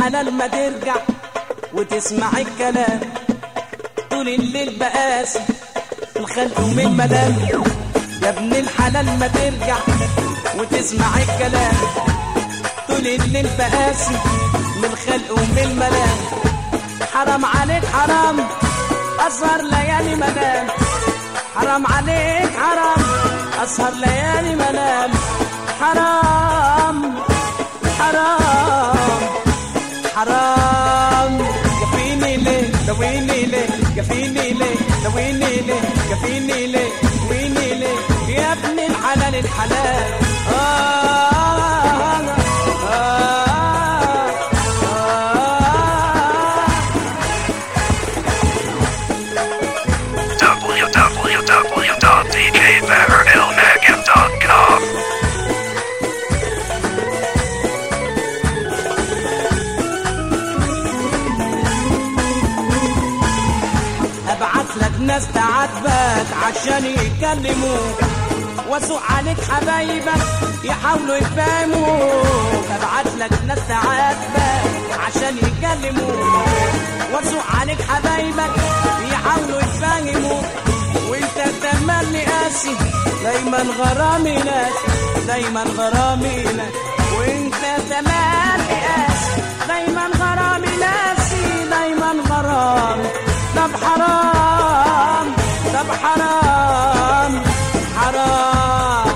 الحلال ما ترجع وتسمع الكلام طول الليل بقاسي الخلق ومن الملام يا ابن الحلال ما ترجع وتسمع الكلام طول الليل بقاسي من الخلق ومن الملام حرام عليك حرام أسهر ليالي منام حرام عليك حرام أسهر ليالي منام حرام حرام حرام كفيني ليه دويني ليه كفيني ليه دويني ليه كفيني ليه دويني ليه يا ابن الحلال الحلال آه آه آه www.djfarrellmagnum.com ابعت لك ناس تعاتبك عشان يكلموك واسوق عليك حبايبك يحاولوا يفهموك ابعت لك ناس تعاتبك عشان يكلموك واسوق عليك حبايبك يحاولوا يفهموك وانت تملي قاسي دايما غرامي ناس دايما غرامي ناس وانت تملي قاسي دايما غرامي ناسي دايما غرامي طب حرام طب حرام حرام